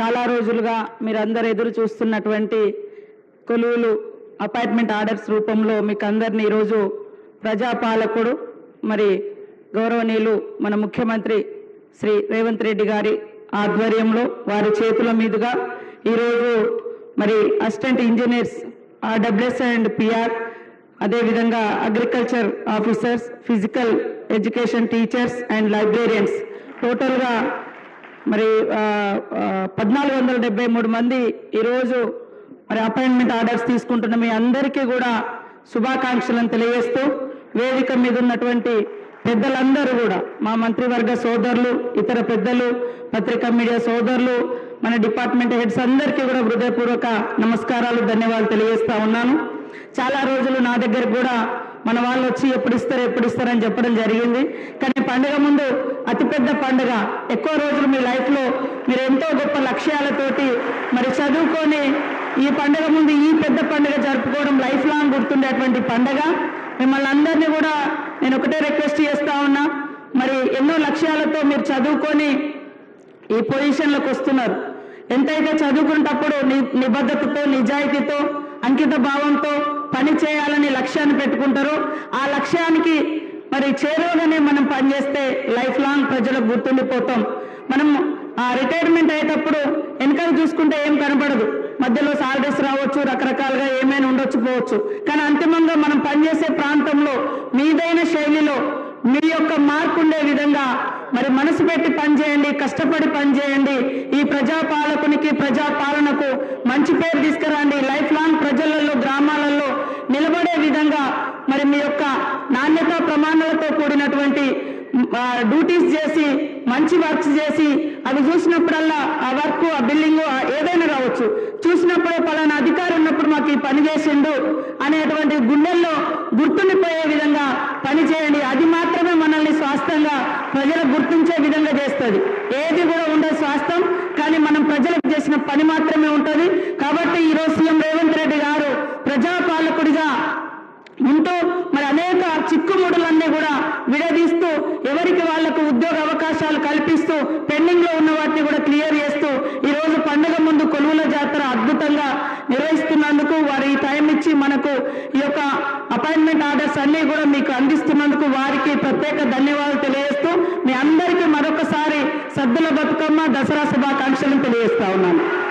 చాలా రోజులుగా మీరందరూ ఎదురు చూస్తున్నటువంటి కొలువులు అపాయింట్మెంట్ ఆర్డర్స్ రూపంలో మీకు అందరినీ ఈరోజు ప్రజాపాలకుడు మరి గౌరవనీయులు మన ముఖ్యమంత్రి శ్రీ రేవంత్ రెడ్డి గారి ఆధ్వర్యంలో వారి చేతుల మీదుగా ఈరోజు మరి assistant engineers RWS and PR అదేవిధంగా agriculture officers physical education teachers and librarians టోటల్గా మరి పద్నాలుగు వందల డెబ్బై మూడు మంది ఈరోజు మరి అపాయింట్మెంట్ ఆర్డర్స్ తీసుకుంటున్న మీ అందరికీ కూడా శుభాకాంక్షలను తెలియజేస్తూ వేదిక మీద ఉన్నటువంటి పెద్దలందరూ కూడా మా మంత్రివర్గ సోదరులు ఇతర పెద్దలు పత్రికా మీడియా సోదరులు మన డిపార్ట్మెంట్ హెడ్స్ అందరికీ కూడా హృదయపూర్వక నమస్కారాలు ధన్యవాదాలు తెలియజేస్తా ఉన్నాను చాలా రోజులు నా దగ్గర కూడా మన వాళ్ళు వచ్చి ఎప్పుడు ఇస్తారు ఎప్పుడు ఇస్తారని చెప్పడం జరిగింది కానీ పండుగ ముందు అతిపెద్ద పండుగ ఎక్కువ రోజులు మీ లైఫ్లో మీరు ఎంతో గొప్ప లక్ష్యాలతోటి మరి చదువుకొని ఈ పండుగ ముందు ఈ పెద్ద పండుగ జరుపుకోవడం లైఫ్ లాంగ్ గుర్తుండేటువంటి పండుగ మిమ్మల్ని అందరినీ కూడా నేను ఒకటే రిక్వెస్ట్ చేస్తా ఉన్నా మరి ఎన్నో లక్ష్యాలతో మీరు చదువుకొని ఈ పొజిషన్లకు వస్తున్నారు ఎంతైతే చదువుకునేటప్పుడు ని- నిబద్ధతతో నిజాయితీతో అంకిత భావంతో పని చేయాలని లక్ష్యాన్ని పెట్టుకుంటారో ఆ లక్ష్యానికి మరి చేరువగానే మనం పనిచేస్తే లైఫ్ లాంగ్ ప్రజలకు గుర్తుండిపోతాం మనం ఆ రిటైర్మెంట్ అయ్యేటప్పుడు వెనకాల చూసుకుంటే ఏం కనపడదు మధ్యలో సాలరీస్ రావచ్చు రకరకాలుగా ఏమైనా ఉండొచ్చు పోవచ్చు కానీ అంతిమంగా మనం పనిచేసే ప్రాంతంలో మీదైన శైలిలో మీ యొక్క మార్పు ఉండే విధంగా మరి మనసు పెట్టి పనిచేయండి కష్టపడి పనిచేయండి ఈ ప్రజాపాలకునికి ప్రజాపాలనకు మంచి పేరు తీసుకురండి లైఫ్ లాంగ్ ప్రజలలో గ్రామాలలో నిలబడే విధంగా మరి మీ యొక్క నాణ్యత ప్రమాణాలతో కూడినటువంటి ఆ, డ్యూటీస్ చేసి మంచి వర్క్స్ చేసి అవి చూసినప్పుడల్లా ఆ వర్క్ ఆ బిల్డింగ్ ఏదైనా కావచ్చు చూసినప్పుడే పలానా అధికారి ఉన్నప్పుడు మాకు ఈ పని చేసిండు అనేటువంటి గుండెల్లో గుర్తుండిపోయే విధంగా పని చేయండి అది మాత్రమే మనల్ని స్వాస్థ్యంగా ప్రజలకు గుర్తించే విధంగా చేస్తుంది ఏది కూడా ఉండదు స్వాస్థ్యం కానీ మనం ప్రజలకు చేసిన పని మాత్రమే ఉంటుంది కాబట్టి ఈరోజు సీఎం రేవంత్ రెడ్డి గారు ప్రజాపాలకుడిగా ఉంటూ మరి అనేక చిక్కుముడులన్నీ కూడా విడదీస్తూ ఎవరికి వాళ్లకు ఉద్యోగ అవకాశాలు కల్పిస్తూ పెండింగ్ లో ఉన్న వాటిని కూడా క్లియర్ చేస్తూ ఈ రోజు పండుగ ముందు కొలువుల జాతర అద్భుతంగా నిర్వహిస్తున్నందుకు వారు ఈ టైం ఇచ్చి మనకు ఈ యొక్క అపాయింట్మెంట్ ఆర్డర్స్ అన్ని కూడా మీకు అందిస్తున్నందుకు వారికి ప్రత్యేక ధన్యవాదాలు తెలియజేస్తూ మీ అందరికీ మరొకసారి సద్దుల బతుకమ్మ దసరా శుభాకాంక్షలు తెలియజేస్తా ఉన్నాను